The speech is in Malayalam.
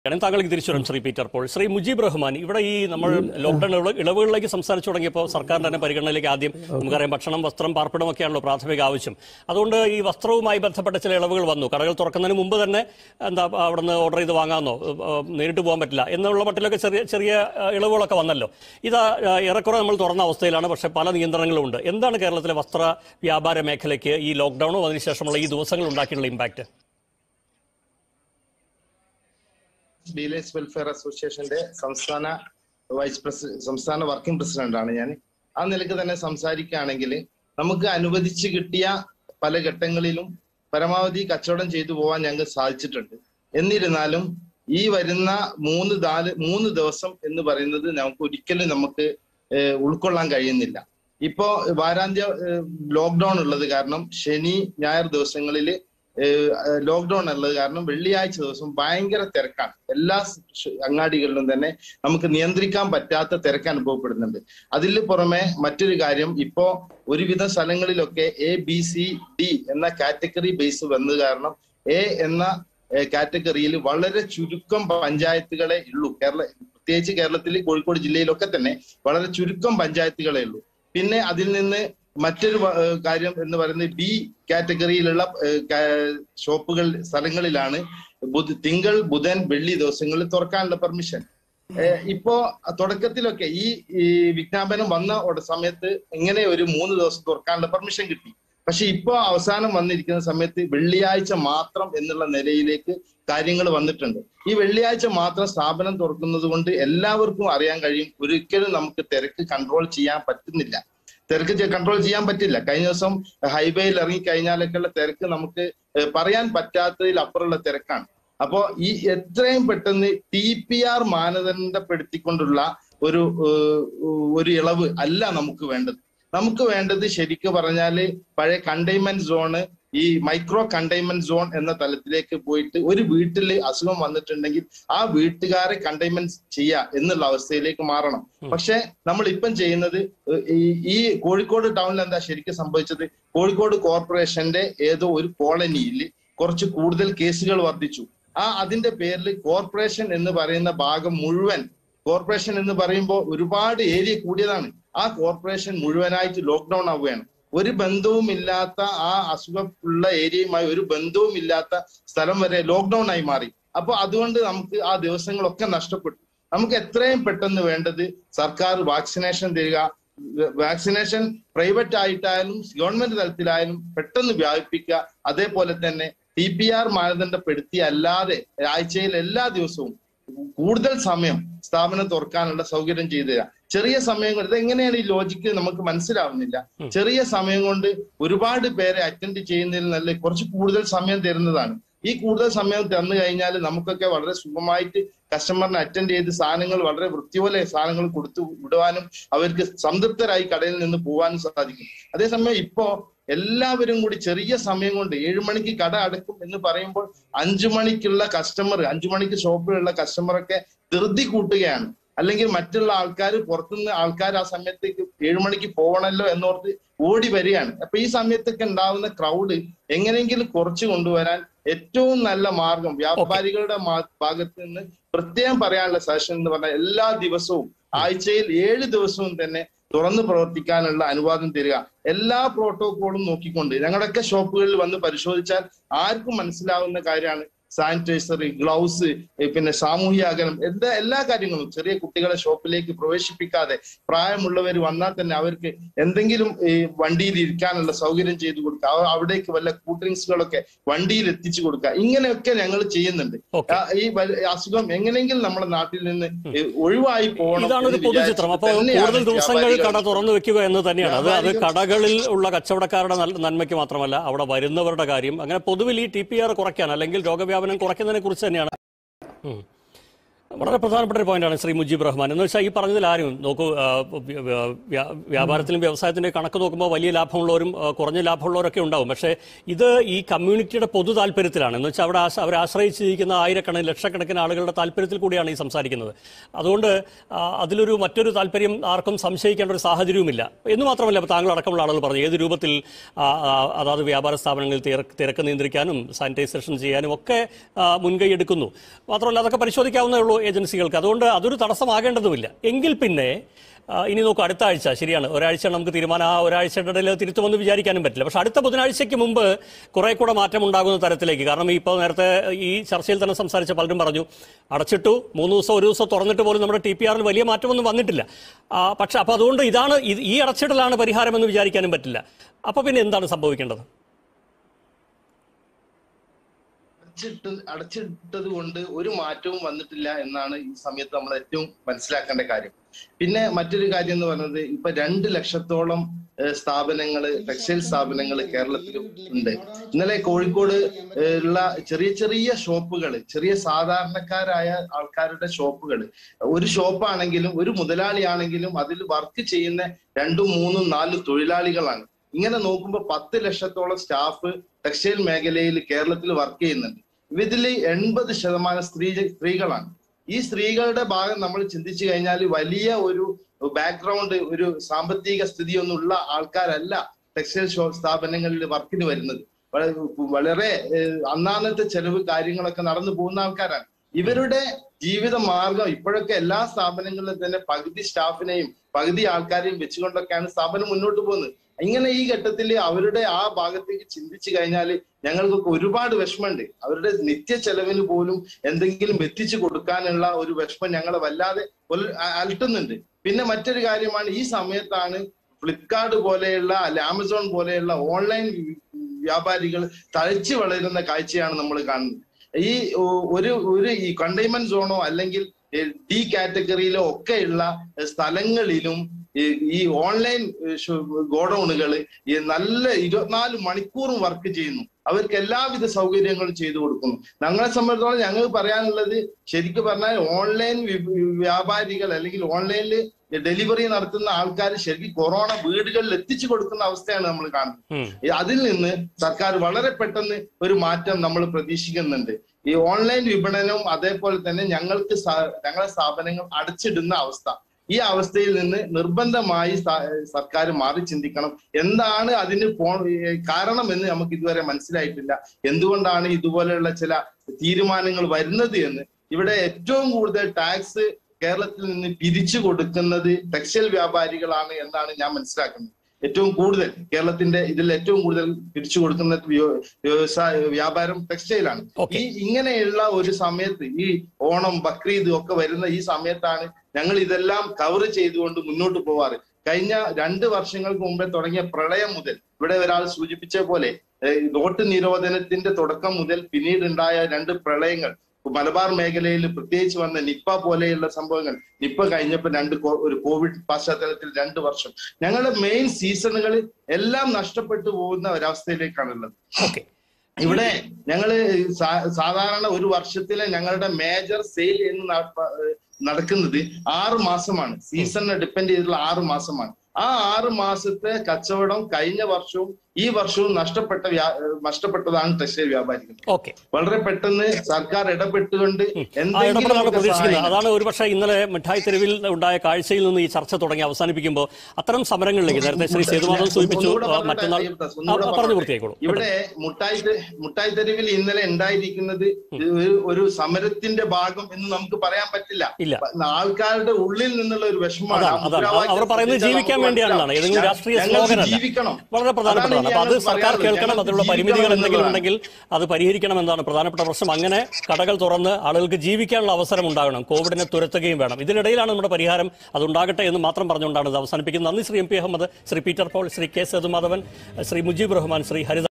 ഞാൻ താങ്കൾക്ക് തിരിച്ചു വരും ശ്രീ പീറ്റർ പോൾ ശ്രീ മുജീബ് റഹ്മാൻ ഇവിടെ ഈ നമ്മൾ ലോക്ക്ഡൌൺ ഇളവ് ഇളവുകളിലേക്ക് സംസാരിച്ചു തുടങ്ങിയപ്പോൾ സർക്കാരിന്റെ തന്നെ പരിഗണനയിലേക്ക് ആദ്യം നമുക്കറിയാം ഭക്ഷണം വസ്ത്രം പാർപ്പിടം ഒക്കെയാണല്ലോ പ്രാഥമിക ആവശ്യം അതുകൊണ്ട് ഈ വസ്ത്രവുമായി ബന്ധപ്പെട്ട ചില ഇളവുകൾ വന്നു കടകൾ തുറക്കുന്നതിന് മുമ്പ് തന്നെ എന്താ അവിടുന്ന് ഓർഡർ ചെയ്ത് വാങ്ങാമെന്നോ ഏഹ്, നേരിട്ട് പോകാൻ പറ്റില്ല എന്നുള്ള മട്ടിലൊക്കെ ചെറിയ ചെറിയ ഏഹ്, ഇളവുകളൊക്കെ വന്നല്ലോ ഇത് ഏഹ്, ഏറെക്കുറെ നമ്മൾ തുറന്ന അവസ്ഥയിലാണ് പക്ഷേ പല നിയന്ത്രണങ്ങളും ഉണ്ട് എന്താണ് കേരളത്തിലെ വസ്ത്ര വ്യാപാര മേഖലയ്ക്ക് ഈ ലോക്ക്ഡൌണും അതിനുശേഷമുള്ള ഈ ദിവസങ്ങൾ ഉണ്ടാക്കിയിട്ടുള്ള ഇമ്പാക്ട് ഡീലേഴ്സ് വെൽഫെയർ അസോസിയേഷന്റെ സംസ്ഥാന വൈസ് പ്രസിഡന്റ് സംസ്ഥാന വർക്കിംഗ് പ്രസിഡന്റ് ആണ് ഞാൻ ആ നിലക്ക് തന്നെ സംസാരിക്കുകയാണെങ്കിൽ നമുക്ക് അനുവദിച്ച് കിട്ടിയ പല ഘട്ടങ്ങളിലും പരമാവധി കച്ചവടം ചെയ്തു പോകാൻ ഞങ്ങൾക്ക് സാധിച്ചിട്ടുണ്ട് എന്നിരുന്നാലും ഈ വരുന്ന മൂന്ന് നാല് മൂന്ന് ദിവസം എന്ന് പറയുന്നത് നമുക്ക് ഒരിക്കലും നമുക്ക് ഏഹ്, ഉൾക്കൊള്ളാൻ കഴിയുന്നില്ല ഇപ്പോ വാരാന്ത്യ ലോക്ക്ഡൌൺ ഉള്ളത് കാരണം ശനി ഞായർ ദിവസങ്ങളിൽ ലോക്ക്ഡൌൺ ഉള്ളത് കാരണം വെള്ളിയാഴ്ച ദിവസം ഭയങ്കര തിരക്കാണ് എല്ലാ ഷ- അങ്ങാടികളിലും തന്നെ നമുക്ക് നിയന്ത്രിക്കാൻ പറ്റാത്ത തിരക്ക് അനുഭവപ്പെടുന്നുണ്ട് അതിൽ പുറമെ മറ്റൊരു കാര്യം ഇപ്പോ ഒരുവിധ സ്ഥലങ്ങളിലൊക്കെ എ ബി സി ഡി എന്ന കാറ്റഗറി ബേസ് വന്നത് കാരണം എ എന്ന കാറ്റഗറിയിൽ വളരെ ചുരുക്കം പഞ്ചായത്തുകളെ ഉള്ളൂ കേരള പ്രത്യേകിച്ച് കേരളത്തിൽ കോഴിക്കോട് ജില്ലയിലൊക്കെ തന്നെ വളരെ ചുരുക്കം പഞ്ചായത്തുകളെ ഉള്ളൂ പിന്നെ അതിൽ നിന്ന് മറ്റൊരു വ- ഏഹ് കാര്യം എന്ന് പറയുന്നത് ബി കാറ്റഗറിയിലുള്ള ഏഹ് കാ- ഷോപ്പുകൾ സ്ഥലങ്ങളിലാണ് ബുധ- തിങ്കൾ ബുധൻ വെള്ളി ദിവസങ്ങളിൽ തുറക്കാനുള്ള പെർമിഷൻ ഏഹ് ഇപ്പോ തുടക്കത്തിലൊക്കെ ഈ ഈ വിജ്ഞാപനം വന്ന ഉട- സമയത്ത് ഇങ്ങനെ ഒരു മൂന്ന് ദിവസം തുറക്കാനുള്ള പെർമിഷൻ കിട്ടി പക്ഷെ ഇപ്പോ അവസാനം വന്നിരിക്കുന്ന സമയത്ത് വെള്ളിയാഴ്ച മാത്രം എന്നുള്ള നിലയിലേക്ക് കാര്യങ്ങൾ വന്നിട്ടുണ്ട് ഈ വെള്ളിയാഴ്ച മാത്രം സ്ഥാപനം തുറക്കുന്നത് കൊണ്ട് എല്ലാവർക്കും അറിയാൻ കഴിയും ഒരിക്കലും നമുക്ക് തിരക്ക് കൺട്രോൾ ചെയ്യാൻ പറ്റുന്നില്ല തിരക്ക് കൺട്രോൾ ചെയ്യാൻ പറ്റില്ല കഴിഞ്ഞ ദിവസം ഹൈവേയിൽ ഇറങ്ങി കഴിഞ്ഞാലൊക്കെയുള്ള തിരക്ക് നമുക്ക് ഏഹ് പറയാൻ പറ്റാത്തതിൽ അപ്പുറമുള്ള തിരക്കാണ് അപ്പോ ഈ എത്രയും പെട്ടെന്ന് ടി പി ആർ മാനദണ്ഡപ്പെടുത്തിക്കൊണ്ടുള്ള ഒരു ഏഹ്, ഒരു ഇളവ് അല്ല നമുക്ക് വേണ്ടത് നമുക്ക് വേണ്ടത് ശരിക്ക് പറഞ്ഞാല് പഴയ കണ്ടെയ്ൻമെന്റ് സോണ് ഈ മൈക്രോ കണ്ടെയ്ൻമെന്റ് സോൺ എന്ന തലത്തിലേക്ക് പോയിട്ട് ഒരു വീട്ടിൽ അസുഖം വന്നിട്ടുണ്ടെങ്കിൽ ആ വീട്ടുകാരെ കണ്ടെയ്ൻമെന്റ് ചെയ്യുക എന്നുള്ള അവസ്ഥയിലേക്ക് മാറണം പക്ഷെ നമ്മൾ ഇപ്പം ചെയ്യുന്നത് ഈ ഈ കോഴിക്കോട് ടൗണിൽ എന്താ ശരിക്കും സംഭവിച്ചത് കോഴിക്കോട് കോർപ്പറേഷന്റെ ഏതോ ഒരു കോളനിയിൽ കുറച്ച് കൂടുതൽ കേസുകൾ വർദ്ധിച്ചു ആ അതിന്റെ പേരിൽ കോർപ്പറേഷൻ എന്ന് പറയുന്ന ഭാഗം മുഴുവൻ കോർപ്പറേഷൻ എന്ന് പറയുമ്പോൾ ഒരുപാട് ഏരിയ കൂടിയതാണ് ആ കോർപ്പറേഷൻ മുഴുവനായിട്ട് ലോക്ക്ഡൌൺ ആവുകയാണ് ഒരു ബന്ധവും ഇല്ലാത്ത ആ അസുഖം ഉള്ള ഏരിയയുമായി ഒരു ബന്ധവും ഇല്ലാത്ത സ്ഥലം വരെ ലോക്ക്ഡൌൺ ആയി മാറി അപ്പൊ അതുകൊണ്ട് നമുക്ക് ആ ദിവസങ്ങളൊക്കെ നഷ്ടപ്പെട്ടു നമുക്ക് എത്രയും പെട്ടെന്ന് വേണ്ടത് സർക്കാർ വാക്സിനേഷൻ തരിക വാക്സിനേഷൻ പ്രൈവറ്റ് ആയിട്ടായാലും ഗവൺമെന്റ് തലത്തിലായാലും പെട്ടെന്ന് വ്യാപിപ്പിക്കുക അതേപോലെ തന്നെ ടി പി ആർ മാനദണ്ഡപ്പെടുത്തി അല്ലാതെ ആഴ്ചയിൽ എല്ലാ ദിവസവും കൂടുതൽ സമയം സ്ഥാപനം തുറക്കാനുള്ള സൗകര്യം ചെയ്തു തരാം ചെറിയ സമയം കൊണ്ട് ഇതെങ്ങനെയാണ് ഈ ലോജിക്ക് നമുക്ക് മനസ്സിലാവുന്നില്ല ചെറിയ സമയം കൊണ്ട് ഒരുപാട് പേരെ അറ്റൻഡ് ചെയ്യുന്നതിൽ നല്ല കുറച്ച് കൂടുതൽ സമയം തരുന്നതാണ് ഈ കൂടുതൽ സമയം തന്നു കഴിഞ്ഞാൽ നമുക്കൊക്കെ വളരെ സുഖമായിട്ട് കസ്റ്റമറിനെ അറ്റൻഡ് ചെയ്ത് സാധനങ്ങൾ വളരെ വൃത്തിപോലെ സാധനങ്ങൾ കൊടുത്തു വിടുവാനും അവർക്ക് സംതൃപ്തരായി കടയിൽ നിന്ന് പോകാനും സാധിക്കും അതേസമയം ഇപ്പോ എല്ലാവരും കൂടി ചെറിയ സമയം കൊണ്ട് ഏഴു മണിക്ക് കട അടക്കും എന്ന് പറയുമ്പോൾ അഞ്ചു മണിക്കുള്ള കസ്റ്റമർ അഞ്ചു മണിക്ക് ഷോപ്പിലുള്ള കസ്റ്റമറൊക്കെ ധൃതി കൂട്ടുകയാണ് അല്ലെങ്കിൽ മറ്റുള്ള ആൾക്കാർ പുറത്തുനിന്ന് ആൾക്കാർ ആ സമയത്തേക്ക് ഏഴു മണിക്ക് പോകണമല്ലോ എന്നോർത്ത് ഓടി വരികയാണ് അപ്പൊ ഈ സമയത്തൊക്കെ ഉണ്ടാവുന്ന ക്രൗഡ് എങ്ങനെയെങ്കിലും കുറച്ച് കൊണ്ടുവരാൻ ഏറ്റവും നല്ല മാർഗം വ്യാപാരികളുടെ മാ- ഭാഗത്ത് നിന്ന് പ്രത്യേകം പറയാനുള്ള സജഷൻ എന്ന് പറഞ്ഞാൽ എല്ലാ ദിവസവും ആഴ്ചയിൽ ഏഴ് ദിവസവും തന്നെ തുറന്നു പ്രവർത്തിക്കാനുള്ള അനുവാദം തരിക എല്ലാ പ്രോട്ടോകോളും നോക്കിക്കൊണ്ട് ഞങ്ങളുടെയൊക്കെ ഷോപ്പുകളിൽ വന്ന് പരിശോധിച്ചാൽ ആർക്കും മനസ്സിലാവുന്ന കാര്യമാണ് സാനിറ്റൈസർ ഗ്ലൗസ് പിന്നെ സാമൂഹ്യ അകലം എല്ലാ എല്ലാ കാര്യങ്ങളും ചെറിയ കുട്ടികളെ ഷോപ്പിലേക്ക് പ്രവേശിപ്പിക്കാതെ പ്രായമുള്ളവർ വന്നാൽ തന്നെ അവർക്ക് എന്തെങ്കിലും ഈ വണ്ടിയിൽ ഇരിക്കാനുള്ള സൗകര്യം ചെയ്തു കൊടുക്കുക അവ- അവിടേക്ക് വല്ല കൂൾ ഡ്രിങ്ക്സുകളൊക്കെ വണ്ടിയിൽ എത്തിച്ചു കൊടുക്കുക ഇങ്ങനെയൊക്കെ ഞങ്ങൾ ചെയ്യുന്നുണ്ട് ഓക്കെ ആ, ഈ വ- അസുഖം എങ്ങനെയെങ്കിലും നമ്മുടെ നാട്ടിൽ നിന്ന് ഈ ഒഴിവായി പോകണം ഇതാണ് ഒരു എന്ന് പൊതുചിത്രം അപ്പോൾ വിചാരിച്ചിട്ട് തന്നെയാണ് കൂടുതൽ ദിവസങ്ങൾ കട വ്യാപാരികൾ തുറന്നു വെക്കുക എന്ന് തന്നെയാണ് അത് അത് വ്യാപാരികൾ- കടകളിൽ ഉള്ള കച്ചവടക്കാരുടെ നൽ- നന്മയ്ക്ക് മാത്രമല്ല അവിടെ വരുന്നവരുടെ കാര്യം അങ്ങനെ പൊതുവിൽ ഈ ടി പി ആർ കുറയ്ക്കാൻ അല്ലെങ്കിൽ രോഗവ്യാപനം കുറയ്ക്കുന്നതിനെ കുറിച്ച് തന്നെയാണ് ഉം. വളരെ പ്രധാനപ്പെട്ട ഒരു പോയിന്റാണ് ശ്രീ മുജീബ് റഹ്മാൻ എന്ന് വെച്ചാൽ ഈ പറഞ്ഞതിൽ ആരും നോക്കൂ ആ, വ്യ- വ്യ- വ്യ- വ്യാപാരത്തിലും വ്യവസായത്തിന്റെ കണക്ക് നോക്കുമ്പോൾ വലിയ ലാഭമുള്ളവരും ആ, കുറഞ്ഞ ലാഭമുള്ളവരൊക്കെ ഉണ്ടാവും പക്ഷേ ഇത് ഈ കമ്മ്യൂണിറ്റിയുടെ പൊതു താല്പര്യത്തിലാണ് എന്ന് വെച്ചാൽ അവിടെ ആശ- അവരെ ആശ്രയിച്ചിരിക്കുന്ന ആയിരക്കണക്കിന് ലക്ഷക്കണക്കിന് ആളുകളുടെ താല്പര്യത്തിൽ കൂടിയാണ് ഈ സംസാരിക്കുന്നത് അതുകൊണ്ട് ആ, അതിലൊരു മറ്റൊരു താല്പര്യം ആർക്കും സംശയിക്കേണ്ട ഒരു സാഹചര്യവുമില്ല എന്ന് മാത്രമല്ല ഇപ്പോൾ താങ്കൾ അടക്കമുള്ള ആളുകൾ പറഞ്ഞു ഏത് രൂപത്തിൽ ആ, ആ, അതാത് വ്യാപാര സ്ഥാപനങ്ങളിൽ തിരക്ക് തിരക്ക് നിയന്ത്രിക്കാനും സാനിറ്റൈസേഷൻ ചെയ്യാനും ഒക്കെ ആ, മുൻകൈ എടുക്കുന്നു മാത്രമല്ല അതൊക്കെ പരിശോധിക്കാവുന്നേ ഉള്ളൂ ഏജൻസികൾക്ക് അതുകൊണ്ട് അതൊരു തടസ്സമാകേണ്ടതുമില്ല എങ്കിൽ പിന്നെ ആ, ഇനി നോക്കൂ അടുത്ത ആഴ്ച ശരിയാണ് ഒരാഴ്ച നമുക്ക് തീരുമാനം ആ ഒരാഴ്ചയുടെ ഇടയിൽ അത് തിരുത്തുമെന്ന് വിചാരിക്കാനും പറ്റില്ല പക്ഷെ അടുത്ത ബുധനാഴ്ചയ്ക്ക് മുമ്പ് കുറെ കൂടെ മാറ്റം ഉണ്ടാകുന്ന തരത്തിലേക്ക് കാരണം ഇപ്പോൾ നേരത്തെ ഈ ചർച്ചയിൽ തന്നെ സംസാരിച്ച പലരും പറഞ്ഞു അടച്ചിട്ടു മൂന്ന് ദിവസം ഒരു ദിവസം തുറന്നിട്ട് പോലും നമ്മുടെ ടി പി ആറിൽ വലിയ മാറ്റമൊന്നും വന്നിട്ടില്ല ആ, പക്ഷെ അപ്പോൾ അതുകൊണ്ട് ഇതാണ് ഇത് ഈ അടച്ചിടലാണ് പരിഹാരമെന്ന് വിചാരിക്കാനും പറ്റില്ല അപ്പോൾ പിന്നെ എന്താണ് സംഭവിക്കേണ്ടത് അടച്ചിട്ട് അടച്ചിട്ടത് കൊണ്ട് ഒരു മാറ്റവും വന്നിട്ടില്ല എന്നാണ് ഈ സമയത്ത് നമ്മൾ ഏറ്റവും മനസ്സിലാക്കേണ്ട കാര്യം പിന്നെ മറ്റൊരു കാര്യം എന്ന് പറയുന്നത് ഇപ്പൊ രണ്ട് ലക്ഷത്തോളം ഏഹ്, സ്ഥാപനങ്ങള് ടെക്സ്റ്റൈൽ സ്ഥാപനങ്ങൾ കേരളത്തിൽ ഉണ്ട് ഇന്നലെ കോഴിക്കോട് ഏഹ്, ഉള്ള ചെറിയ ചെറിയ ഷോപ്പുകൾ ചെറിയ സാധാരണക്കാരായ ആൾക്കാരുടെ ഷോപ്പുകൾ ഒരു ഷോപ്പാണെങ്കിലും ഒരു മുതലാളിയാണെങ്കിലും അതിൽ വർക്ക് ചെയ്യുന്ന രണ്ടും മൂന്നും നാലും തൊഴിലാളികളാണ് ഇങ്ങനെ നോക്കുമ്പോൾ പത്ത് ലക്ഷത്തോളം സ്റ്റാഫ് ടെക്സ്റ്റൈൽ മേഖലയിൽ കേരളത്തിൽ വർക്ക് ചെയ്യുന്നുണ്ട് ഇതിൽ എൺപത് ശതമാനം സ്ത്രീ സ്ത്രീകളാണ് ഈ സ്ത്രീകളുടെ ഭാഗം നമ്മൾ ചിന്തിച്ചു കഴിഞ്ഞാൽ വലിയ ഒരു ബാക്ക്ഗ്രൗണ്ട് ഒരു സാമ്പത്തിക സ്ഥിതിയൊന്നും ഉള്ള ആൾക്കാരല്ല ടെക്സ്റ്റൈൽ ഷോ സ്ഥാപനങ്ങളിൽ വർക്കിന് വരുന്നത് വളരെ വളരെ ഏഹ്, അന്നാന്നത്തെ ചെലവ് കാര്യങ്ങളൊക്കെ നടന്നു പോകുന്ന ആൾക്കാരാണ് ഇവരുടെ ജീവിത മാർഗം ഇപ്പോഴൊക്കെ എല്ലാ സ്ഥാപനങ്ങളിലും തന്നെ പകുതി സ്റ്റാഫിനെയും പകുതി ആൾക്കാരെയും വെച്ചുകൊണ്ടൊക്കെയാണ് സ്ഥാപനം മുന്നോട്ട് പോകുന്നത് ഇങ്ങനെ ഈ ഘട്ടത്തിൽ അവരുടെ ആ ഭാഗത്തേക്ക് ചിന്തിച്ചു കഴിഞ്ഞാൽ ഞങ്ങൾക്കൊക്കെ ഒരുപാട് വിഷമമുണ്ട് അവരുടെ നിത്യ ചെലവിന് പോലും എന്തെങ്കിലും എത്തിച്ചു കൊടുക്കാനുള്ള ഒരു വിഷമം ഞങ്ങളെ വല്ലാതെ ഒല- അ- അലട്ടുന്നുണ്ട് പിന്നെ മറ്റൊരു കാര്യമാണ് ഈ സമയത്താണ് ഫ്ലിപ്കാർട്ട് പോലെയുള്ള അല്ലെ ആമസോൺ പോലെയുള്ള ഓൺലൈൻ വ്യാപാരികൾ തഴച്ചു വളരുന്ന കാഴ്ചയാണ് നമ്മൾ കാണുന്നത് ഈ ഒ- ഒരു ഒരു ഈ കണ്ടെയ്ൻമെന്റ് സോണോ അല്ലെങ്കിൽ ഡി കാറ്റഗറിയിലോ ഒക്കെയുള്ള സ്ഥലങ്ങളിലും ഈ- ഈ ഓൺലൈൻ ഗോഡൌണുകൾ ഈ നല്ല ഇരുപത്തിനാല് മണിക്കൂറും വർക്ക് ചെയ്യുന്നു അവർക്ക് എല്ലാവിധ സൗകര്യങ്ങളും ചെയ്തു കൊടുക്കുന്നു ഞങ്ങളെ സംബന്ധിച്ചിടത്തോളം ഞങ്ങൾക്ക് പറയാനുള്ളത് ശരിക്കും പറഞ്ഞാൽ ഓൺലൈൻ വി- വ്യാപാരികൾ അല്ലെങ്കിൽ ഓൺലൈനിൽ ഡെലിവറി നടത്തുന്ന ആൾക്കാർ ശരിക്കും കൊറോണ വീടുകളിൽ എത്തിച്ചു കൊടുക്കുന്ന അവസ്ഥയാണ് നമ്മൾ കാണുന്നത് ഉം. ഈ അതിൽ നിന്ന് സർക്കാർ വളരെ പെട്ടെന്ന് ഒരു മാറ്റം നമ്മൾ പ്രതീക്ഷിക്കുന്നുണ്ട് ഈ ഓൺലൈൻ വിപണനവും അതേപോലെ തന്നെ ഞങ്ങൾക്ക് സ- ഞങ്ങളെ സ്ഥാപനങ്ങൾ അടച്ചിടുന്ന അവസ്ഥ ഈ അവസ്ഥയിൽ നിന്ന് നിർബന്ധമായി സ- സർക്കാർ മാറി ചിന്തിക്കണം എന്താണ് അതിന് പോ കാരണം എന്ന് നമുക്ക് ഇതുവരെ മനസ്സിലായിട്ടില്ല എന്തുകൊണ്ടാണ് ഇതുപോലെയുള്ള ചില തീരുമാനങ്ങൾ വരുന്നത് എന്ന് ഇവിടെ ഏറ്റവും കൂടുതൽ ടാക്സ് കേരളത്തിൽ നിന്ന് പിരിച്ചു കൊടുക്കുന്നത് ടെക്സ്റ്റൈൽ വ്യാപാരികളാണ് എന്നാണ് ഞാൻ മനസ്സിലാക്കുന്നത് ഏറ്റവും കൂടുതൽ കേരളത്തിന്റെ ഇതിൽ ഏറ്റവും കൂടുതൽ പിരിച്ചു കൊടുക്കുന്ന വ്യ- വ്യവസായ വ്യാപാരം ടെക്സ്റ്റൈലാണ് Okay. ഈ ഇങ്ങനെയുള്ള ഒരു സമയത്ത് ഈ ഓണം ബക്രീദ് ഒക്കെ വരുന്ന ഈ സമയത്താണ് ഞങ്ങൾ ഇതെല്ലാം കവർ ചെയ്തുകൊണ്ട് മുന്നോട്ട് പോവാറ് കഴിഞ്ഞ രണ്ട് വർഷങ്ങൾക്ക് മുമ്പേ തുടങ്ങിയ പ്രളയം മുതൽ ഇവിടെ ഒരാൾ സൂചിപ്പിച്ച പോലെ ഏഹ്, നോട്ട് നിരോധനത്തിന്റെ തുടക്കം മുതൽ പിന്നീട് ഉണ്ടായ രണ്ട് പ്രളയങ്ങൾ മലബാർ മേഖലയിൽ പ്രത്യേകിച്ച് വന്ന നിപ്പ പോലെയുള്ള സംഭവങ്ങൾ നിപ്പ കഴിഞ്ഞപ്പോൾ രണ്ട് കോ- ഒരു കോവിഡ് പശ്ചാത്തലത്തിൽ രണ്ട് വർഷം ഞങ്ങളുടെ മെയിൻ സീസണുകൾ എല്ലാം നഷ്ടപ്പെട്ടു പോകുന്ന ഒരവസ്ഥയിലേക്കാണുള്ളത് ഓക്കെ ഇവിടെ ഞങ്ങള് സാ- സാധാരണ ഒരു വർഷത്തിലെ ഞങ്ങളുടെ മേജർ സെയിൽ എന്ന് നട- നടക്കുന്നത് ആറ് മാസമാണ് സീസണിനെ ഡിപ്പെൻഡ് ചെയ്തിട്ടുള്ള ആറ് മാസമാണ് ആ ആറ് മാസത്തെ കച്ചവടം കഴിഞ്ഞ വർഷവും ഈ വർഷവും നഷ്ടപ്പെട്ട വ്യാ- നഷ്ടപ്പെട്ടതാണ് ടെക്സ്റ്റൈൽ വ്യാപാരികൾ ഓക്കെ വളരെ പെട്ടെന്ന് സർക്കാർ ഇടപെട്ടുകൊണ്ട് ആ എന്തെങ്കിലും ഇടപെടലാണ് ഒക്കെ പ്രതീക്ഷിക്കുന്നത് സഹായം- അതാണ് ഒരുപക്ഷെ ഇന്നലെ മിഠായി തെരുവിൽ ഉണ്ടായ കാഴ്ചയിൽ നിന്ന് ഈ ചർച്ച തുടങ്ങി അവസാനിപ്പിക്കുമ്പോൾ അത്തരം സമരങ്ങളിലേക്ക് നേരത്തെ ശ്രീ സേതുമാധവൻ സൂചിപ്പിച്ചു ഒന്നുകൂടെ ആ, പറഞ്ഞോട്ടെ, മറ്റന്നാൾ അയ്യപ്പദാസ്, ആ, ഒന്നുകൂടെ പറഞ്ഞു പറഞ്ഞോട്ടെ. പൂർത്തിയായിക്കോളൂ ഇവിടെ മുട്ടായി തെ- മുട്ടായി തെരുവിൽ ഇന്നലെ ഉണ്ടായിരിക്കുന്നത് ഒരു ഒരു സമരത്തിന്റെ ഭാഗം എന്ന് നമുക്ക് പറയാൻ പറ്റില്ല ഇല്ല. ആൾക്കാരുടെ ഉള്ളിൽ നിന്നുള്ള ഒരു വിഷമമാണ് അതാണ് ആ അതാണ് മുദ്രാവാക്യം അവർ പറയുന്നത് ശ്രദ്ധിച്ചാൽ ജീവിക്കാൻ നമുക്ക് വേണ്ടിയാണെന്നാണ് മനസ്സിലാവും. ഏതെങ്കിലും രാഷ്ട്രീയ ഞങ്ങൾക്ക് സ്ലോഗനല്ല ജീവിക്കണം വളരെ പ്രധാനപ്പെട്ടതാണ് അതാണ് അപ്പൊ അത് ഞങ്ങൾക്ക് സർക്കാർ പറയാനുള്ളത്. കേൾക്കണം ഞങ്ങൾക്ക് അതിനുള്ള പരിമിതികൾ ജീവിക്കണം എന്തെങ്കിലും എന്നുള്ളതാണ്. ഉണ്ടെങ്കിൽ അത് പരിഹരിക്കണം എന്നതാണ് പ്രധാനപ്പെട്ട പ്രശ്നം അങ്ങനെ കടകൾ തുറന്ന് ആളുകൾക്ക് ജീവിക്കാനുള്ള അവസരം ഉണ്ടാകണം കോവിഡിനെ തുരത്തുകയും വേണം ഇതിനിടയിലാണ് നമ്മുടെ പരിഹാരം അതുണ്ടാകട്ടെ എന്ന് മാത്രം പറഞ്ഞുകൊണ്ടാണ് ഇത് അവസാനിപ്പിക്കുന്നത് നന്ദി Shri M P Ahmed Shri Peter Paul Shri K Sethumadhavan Shri Mujeeb Rahman Shri ഹരിത